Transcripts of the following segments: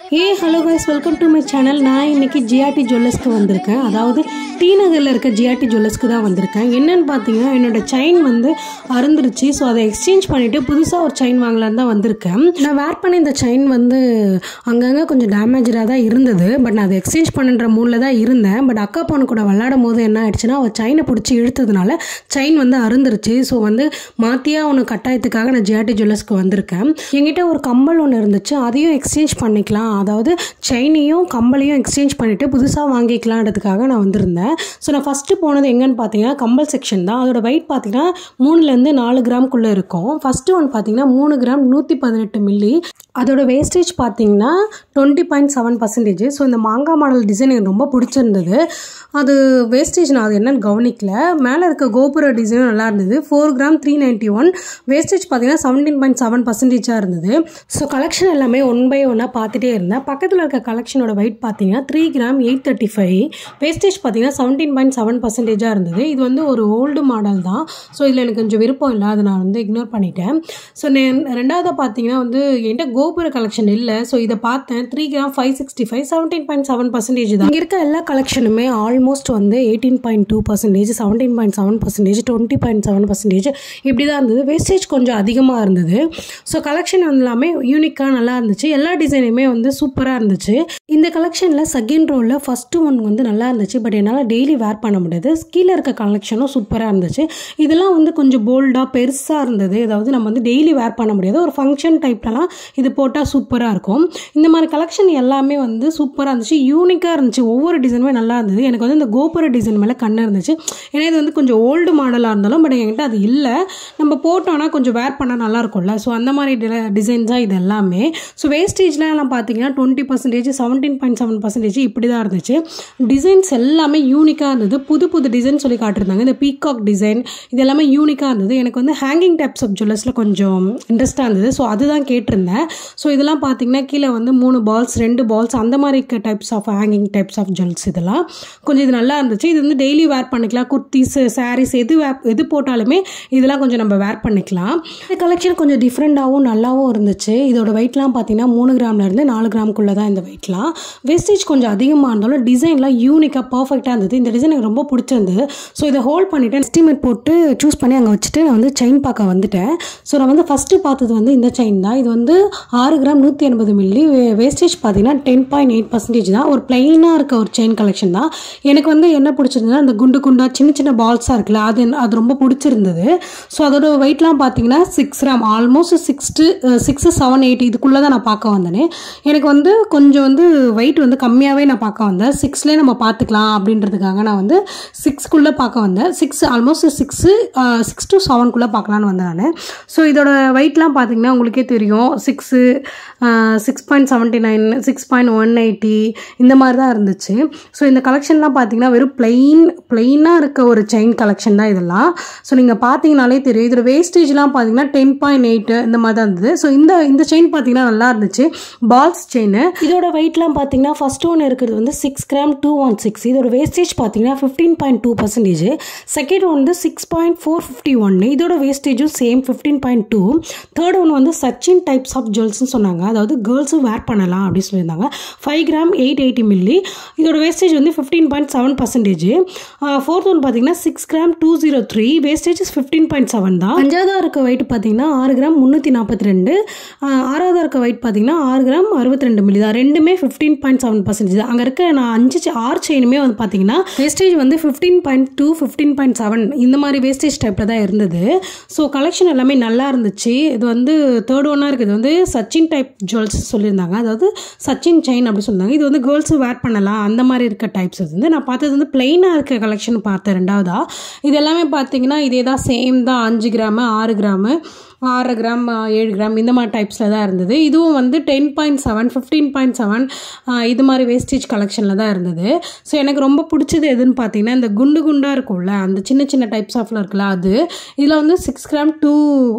A hello guys welcome to my channel நான் இன்னைக்கு GRT ஜுவல்லர்ஸ்க்கு வந்திருக்கேன் அதாவது டி நகரில் இருக்க ஜிஆர்டி ஜுவல்லர்ஸ்க்கு தான் வந்திருக்கேன் என்னன்னு பார்த்தீங்கன்னா என்னோட செயின் வந்து அறுந்துருச்சு ஸோ அதை எக்ஸ்சேஞ்ச் பண்ணிவிட்டு புதுசாக ஒரு செயின் வாங்கலான்னு தான் வந்திருக்கேன் நான் வேர் பண்ண இந்த செயின் வந்து அங்கங்கே கொஞ்சம் டேமேஜாக தான் இருந்தது பட் நான் அதை எக்ஸ்சேஞ்ச் பண்ணுற மூடில் தான் இருந்தேன் பட் அக்கா பொண்ணு கூட விளையாடும் போது என்ன ஆயிடுச்சுன்னா அவள் செயினை பிடிச்சி இழுத்ததுனால செயின் வந்து அறுந்துருச்சு ஸோ வந்து மாற்றியாக ஒன்று கட்டாயத்துக்காக நான் ஜிஆர்டி ஜுவல்லர்ஸ்க்கு வந்திருக்கேன் என்கிட்ட ஒரு கம்பல் ஒன்று இருந்துச்சு அதையும் எக்ஸ்சேஞ்ச் பண்ணிக்கலாம் அதாவது செயினையும் கம்பலையும் எக்ஸ்சேஞ்ச் பண்ணிவிட்டு புதுசாக வாங்கிக்கலான்றதுக்காக நான் வந்திருந்தேன் ஸோ நான் ஃபஸ்ட்டு போனது எங்கன்னு பார்த்தீங்கன்னா கம்பல் செக்ஷன் தான் அதோட வெயிட் பார்த்தீங்கன்னா மூணுலேருந்து நாலு கிராம்குள்ளே இருக்கும் ஃபஸ்ட்டு ஒன் பார்த்தீங்கன்னா மூணு கிராம் நூற்றி பதினெட்டு மில்லி அதோட வேஸ்டேஜ் பார்த்தீங்கன்னா twenty point seven percentage so இந்த மாங்காய் மாடல் டிசைன் எனக்கு ரொம்ப பிடிச்சிருந்தது அது வேஸ்டேஜ் நான் அது என்னன்னு கவனிக்கல மேலே இருக்க கோபுர டிசைனும் நல்லா இருந்தது four gram three ninety one wastage பார்த்தீங்கன்னா செவன்டீன் பாயிண்ட் செவன் பர்சன்டேஜாக இருந்தது ஸோ கலெக்ஷன் எல்லாமே ஒன் பை ஒன்னாக பார்த்துட்டே இருந்தேன் பக்கத்தில் இருக்க கலெக்ஷனோட வெயிட் பார்த்தீங்கன்னா three gram eight thirty five wastage பார்த்தீங்கன்னா செவன்டீன் பாயிண்ட் செவன் பர்சன்டேஜாக இருந்தது இது வந்து ஒரு ஓல்டு மாடல் தான் ஸோ இதில் எனக்கு கொஞ்சம் விருப்பம் இல்லை அதை நான் வந்து இக்னோர் பண்ணிட்டேன் ஸோ ரெண்டாவதாக பார்த்தீங்கன்னா வந்து என்கிட்ட கோபுர கலெக்ஷன் இல்லை ஸோ இதை பார்த்தேன் three gram five sixty five seventeen point seven percentage தான் இங்கே இருக்க எல்லா கலெக்ஷனுமே ஆல்மோஸ்ட் வந்து eighteen point two percentage seventeen point seven percentage twenty point seven percentage இப்படி தான் இருந்தது வேஸ்டேஜ் கொஞ்சம் அதிகமாக இருந்தது ஸோ கலெக்ஷன் எல்லாமே யூனிக்காக நல்லா இருந்துச்சு எல்லா டிசைனுமே வந்து சூப்பராக இருந்துச்சு இந்த கலெக்ஷனில் செகண்ட் ரோவில் ஃபஸ்ட்டு ஒன் வந்து நல்லா இருந்துச்சு பட் என்னால் டெய்லி வேர் பண்ண முடியாது கீழே இருக்க கலெக்ஷனும் சூப்பராக இருந்துச்சு இதெல்லாம் வந்து கொஞ்சம் போல்டாக பெருசாக இருந்தது அதாவது நம்ம வந்து டெய்லி வேர் பண்ண முடியாது ஒரு ஃபங்க்ஷன் டைப்லலாம் இது போட்டால் சூப்பராக இருக்கும் இந்த மாதிரி கலெக்ஷன் எல்லாமே வந்து சூப்பராக இருந்துச்சு யூனிக்காக இருந்துச்சு ஒவ்வொரு டிசைனுமே நல்லா இருந்தது எனக்கு வந்து இந்த கோபுர டிசைன் மேலே கண்ணு இருந்துச்சு ஏன்னா இது வந்து கொஞ்சம் ஓல்டு மாடலாக இருந்தாலும் பட் என்கிட்ட அது இல்லை நம்ம போட்டோன்னா கொஞ்சம் வேர் பண்ணால் நல்லா இருக்கும்ல ஸோ அந்த மாதிரி டிசைன்ஸாக இது எல்லாமே ஸோ வேஸ்டேஜ்லாம் பார்த்தீங்கன்னா twenty percentage seventeen point seven percentage இப்படி தான் இருந்துச்சு டிசைன்ஸ் எல்லாமே யூனிக்காக இருந்தது புது புது டிசைன் சொல்லி காட்டியிருந்தாங்க இந்த பீகாக் டிசைன் இது எல்லாமே யூனிக்காக இருந்தது எனக்கு வந்து ஹேங்கிங் டைப்ஸ் ஆஃப் ஜுவல்லர்ஸில் கொஞ்சம் இன்ட்ரெஸ்ட்டாக இருந்தது ஸோ அதுதான் கேட்டிருந்தேன் ஸோ இதெல்லாம் பார்த்தீங்கன்னா கீழே வந்து மூணு பால்ஸ் ரெண்டு பால்ஸ் அந்த மாதிரி types of hanging types of jewels இதெல்லாம் கொஞ்சம் இது நல்லா இருந்துச்சு இது வந்து டெய்லி வேர் பண்ணிக்கலாம் குர்த்திஸ் சாரீஸ் எது வே எது போட்டாலுமே இதெல்லாம் கொஞ்சம் நம்ம வேர் பண்ணிக்கலாம் இந்த கலெக்ஷன் கொஞ்சம் டிஃப்ரெண்ட்டாகவும் நல்லாவும் இருந்துச்சு இதோட வெயிட்லாம் பார்த்தீங்கன்னா மூணு கிராம்லேருந்து நாலு கிராம்குள்ளே தான் இந்த வெயிட்லாம் வேஸ்டேஜ் கொஞ்சம் அதிகமாக இருந்தாலும் டிசைன்லாம் யூனிக்காக பர்ஃபெக்டாக இருந்தது இந்த டிசைன் எனக்கு ரொம்ப பிடிச்சிருந்தது ஸோ இதை ஹோல்ட் பண்ணிவிட்டு எஸ்டிமேட் போட்டு சூஸ் பண்ணி அங்கே வச்சுட்டு நான் வந்து செயின் பார்க்க வந்துட்டேன் ஸோ நான் வந்து ஃபஸ்ட்டு பார்த்தது வந்து இந்த செயின் தான் இது வந்து ஆறு கிராம் நூற்றி எண்பது மில்லி வேஸ்டேஜ் பார்த்தீங்கன்னா டென் பாயிண்ட் எயிட் பர்சன்டேஜ் தான் ஒரு பிளைனாக இருக்க ஒரு செயின் கலெக்ஷன் தான் எனக்கு வந்து என்ன பிடிச்சிருந்ததுன்னா அந்த குண்டு குண்டாக சின்ன சின்ன பால்ஸாக இருக்குல்ல அது அது ரொம்ப பிடிச்சிருந்தது ஸோ அதோட வெயிட்லாம் பார்த்தீங்கன்னா six gram almost six to six seven eight இதுக்குள்ளே தான் நான் பார்க்க வந்தேனே எனக்கு வந்து கொஞ்சம் வந்து வெயிட் வந்து கம்மியாகவே நான் பார்க்க வந்தேன் சிக்ஸ்லேயே நம்ம பார்த்துக்கலாம் அப்படின்றதுக்காக நான் வந்து சிக்ஸ்க்குள்ளே பார்க்க வந்தேன் six almost six six to செவன்குள்ளே பார்க்கலான்னு வந்தேன் நான் ஸோ இதோட வெயிட்லாம் பார்த்தீங்கன்னா உங்களுக்கே தெரியும் six six point seventy nine six point one eighty இந்த மாதிரி தான் இருந்துச்சு ஸோ இந்த கலெக்ஷன்லாம் பார்த்தீங்கன்னா வெறும் பிளெயின் பிளெயினாக இருக்க ஒரு செயின் கலெக்ஷன் தான் இதெல்லாம் ஸோ நீங்கள் பார்த்தீங்கனாலே தெரியும் இதில் வேஸ்டேஜ்லாம் பார்த்தீங்கன்னா டென் பாயிண்ட் எயிட்டு இந்த மாதிரி தான் இருந்தது ஸோ இந்த இந்த செயின் பார்த்தீங்கன்னா நல்லா இருந்துச்சு பால்ஸ் செயின் இதோட வெயிட்லாம் பார்த்தீங்கன்னா ஃபர்ஸ்ட் ஒன் இருக்கிறது வந்து six gram two one six இதோட வேஸ்டேஜ் பார்த்தீங்கன்னா fifteen point two percentage second one வந்து six point four fifty one இதோட வேஸ்டேஜும் same fifteen point two third one வந்து சச்சின் டைப்ஸ் ஆஃப் ஜுவல்ஸ்னு சொன்னாங்க அதாவது கேர்ள்ஸும் வேர் பண்ணலாம் அப்படின்னு சொல்லியிருந்தாங்க five gram eight eighty milli இதோட வேஸ்டேஜ் வந்து fifteen point seven percentage fourth one பார்த்தீங்கன்னா six gram two zero three wastage fifteen point seven தான் அஞ்சாவதாக இருக்க வெயிட் பார்த்தீங்கன்னா ஆறு கிராம் முந்நூற்றி நாற்பத்தி ரெண்டு ஆறாவதாக இருக்க வெயிட் பார்த்தீங்கன்னா ஆறு கிராம் அறுபத்தி ரெண்டு மில்லி தான் ரெண்டுமே ஃபிஃப்டீன் பாயிண்ட் செவன் பர்சன்டேஜ் அங்கே இருக்க நான் அஞ்சு ஆறு செயினுமே வந்து பார்த்தீங்கன்னா வேஸ்டேஜ் வந்து fifteen point two fifteen point seven இந்த மாதிரி வேஸ்டேஜ் டைப்பில் தான் இருந்தது ஸோ கலெக்ஷன் எல்லாமே நல்லா இருந்துச்சு இது வந்து தேர்ட் ஒன்னாக இருக்குது இது வந்து சச்சின் டைப் ஜுவல்ஸ் சொல்லியிருந்தாங்க அதாவது சச்சின் செயின் அப்படி சொல்லியிருந்தாங்க இது வந்து கேர்ள்ஸும் வேர் பண்ணலாம் அந்த மாதிரி இருக்க டைப்ஸ் வந்து நான் பார்த்தது வந்து பிளெயினாக இருக்க கலெக்ஷன் பார்த்தேன் ரெண்டாவதா இது எல்லாமே பார்த்தீங்கன்னா இதே தான் சேம் தான் அஞ்சு கிராமு ஆறு கிராமு ஆறு கிராம் ஏழு கிராம் இந்த மாதிரி டைப்ஸில் தான் இருந்தது இதுவும் வந்து ten point seven fifteen point seven இது மாதிரி வேஸ்டேஜ் கலெக்ஷனில் தான் இருந்தது ஸோ எனக்கு ரொம்ப பிடிச்சது எதுன்னு பார்த்தீங்கன்னா இந்த குண்டு குண்டாக இருக்கும்ல அந்த சின்ன சின்ன டைப்ஸ் ஆஃப்ல இருக்குல்ல அது இதில் வந்து six gram two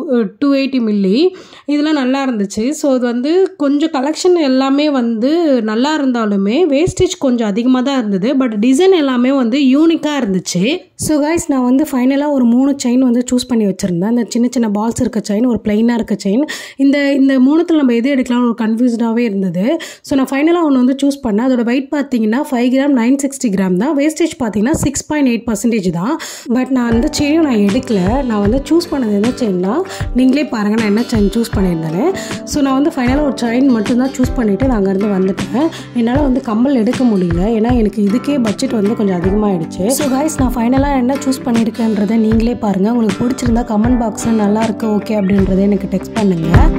two eighty milli இதெல்லாம் நல்லா இருந்துச்சு ஸோ இது வந்து கொஞ்சம் கலெக்ஷன் எல்லாமே வந்து நல்லா இருந்தாலுமே வேஸ்டேஜ் கொஞ்சம் அதிகமாக தான் இருந்தது பட் டிசைன் எல்லாமே வந்து யூனிக்காக இருந்துச்சு ஸோ கைஸ் நான் வந்து ஃபைனலாக ஒரு மூணு செயின் வந்து சூஸ் பண்ணி வச்சுருந்தேன் அந்த சின்ன சின்ன பால்ஸ் இருக்க செயின் ஒரு பிளைனாக இருக்க செயின் இந்த இந்த மூணுத்தில் நம்ம எது எடுக்கலாம் ஒரு கன்ஃபியூஸ்டாகவே இருந்தது ஸோ நான் ஃபைனலாக ஒன்று வந்து சூஸ் பண்ணேன் அதோட வெயிட் பார்த்தீங்கன்னா five gram nine sixty gram தான் வேஸ்டேஜ் பார்த்தீங்கன்னா சிக்ஸ் பாயிண்ட் எயிட் பர்சன்டேஜ் தான் பட் நான் அந்த செயினும் நான் எடுக்கல நான் வந்து சூஸ் பண்ணது என்ன செயின்னா நீங்களே பாருங்கள் நான் என்ன செயின் சூஸ் பண்ணியிருந்தேன்னு ஸோ நான் வந்து ஃபைனலாக ஒரு செயின் மட்டும்தான் சூஸ் பண்ணிவிட்டு நான் அங்கேருந்து வந்துட்டேன் என்னால் வந்து கம்பல் எடுக்க முடியல ஏன்னா எனக்கு இதுக்கே பட்ஜெட் வந்து கொஞ்சம் அதிகமாகிடுச்சு ஸோ கைஸ் நான் ஃபைனலாக என்ன சூஸ் பண்ணியிருக்கேன்றதை நீங்களே பாருங்கள் உங்களுக்கு பிடிச்சிருந்தா கமெண்ட் பாக்ஸில் நல்லா இருக்கு ஓகே அப்படின்றத எனக்கு டெக்ஸ்ட் பண்ணுங்கள்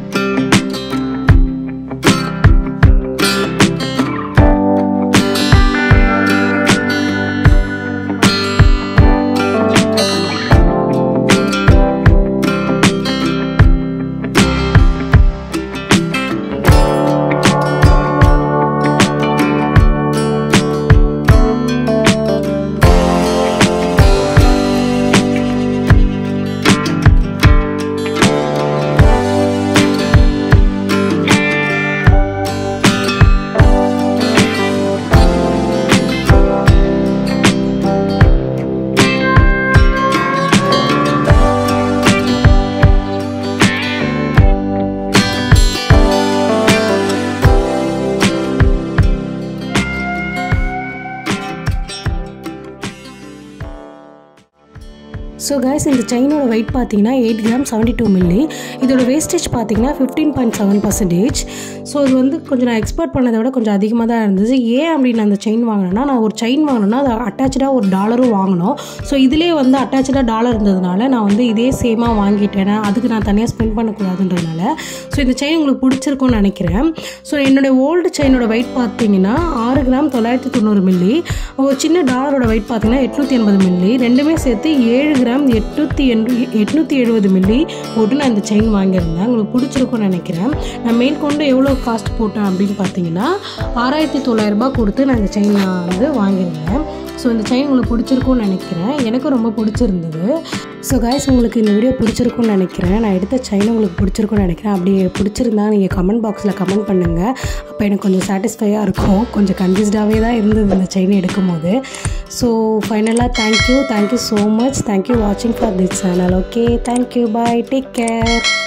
ஸோ கைஸ் இந்த செயினோட வெயிட் பார்த்தீங்கன்னா eight gram seventy two milli இதோட வேஸ்டேஜ் பார்த்தீங்கன்னா fifteen point seven percentage so இது வந்து கொஞ்சம் நான் எக்ஸ்பெக்ட் பண்ணதை விட கொஞ்சம் அதிகமாக தான் இருந்துச்சு ஏன் அப்படின்னு அந்த செயின் வாங்கினேன்னா நான் ஒரு செயின் வாங்கினேன்னா அது அட்டாச்சாக ஒரு டாலரும் வாங்கினோம் ஸோ இதிலே வந்து அட்டாச்சாக டாலர் இருந்ததுனால நான் வந்து இதே சேமாக வாங்கிட்டேன் அதுக்கு நான் தனியாக ஸ்பெண்ட் பண்ணக்கூடாதுன்றதுனால ஸோ இந்த செயின் உங்களுக்கு பிடிச்சிருக்கும்னு நினைக்கிறேன் ஸோ என்னுடைய ஓல்டு செயினோட வெயிட் பார்த்தீங்கன்னா ஆறு கிராம் தொள்ளாயிரத்தி தொண்ணூறு மில்லி ஒரு சின்ன டாலரோட வெயிட் பார்த்தீங்கன்னா எட்நூற்றி எண்பது மில்லி ரெண்டுமே சேர்த்து ஏழு கிராம் எட்நூற்றி எண்பது எட்நூற்றி எழுபது மில்லி போட்டு நான் இந்த செயின் வாங்கியிருந்தேன் உங்களுக்கு பிடிச்சிருக்கும்னு நினைக்கிறேன் நான் மேற்கொண்டு எவ்வளோ காஸ்ட் போட்டேன் அப்படின்னு பார்த்தீங்கன்னா ஆறாயிரத்தி தொள்ளாயிரரூபா கொடுத்து நான் இந்த செயின் நான் வந்து வாங்கியிருந்தேன் ஸோ இந்த செயின் உங்களுக்கு பிடிச்சிருக்கும்னு நினைக்கிறேன் எனக்கும் ரொம்ப பிடிச்சிருந்தது ஸோ கைஸ் உங்களுக்கு இந்த வீடியோ பிடிச்சிருக்கும்னு நினைக்கிறேன் நான் எடுத்த செயின் உங்களுக்கு பிடிச்சிருக்கும்னு நினைக்கிறேன் அப்படி பிடிச்சிருந்தா நீங்கள் கமெண்ட் பாக்ஸில் கமெண்ட் பண்ணுங்கள் அப்போ எனக்கு கொஞ்சம் சாட்டிஸ்ஃபையாக இருக்கும் கொஞ்சம் கன்ஃபியூஸ்டாகவே தான் இருந்தது இந்த செயின் எடுக்கும்போது ஸோ ஃபைனலாக thank you thank you so much thank you வாட்சிங் for this channel okay thank you bye take care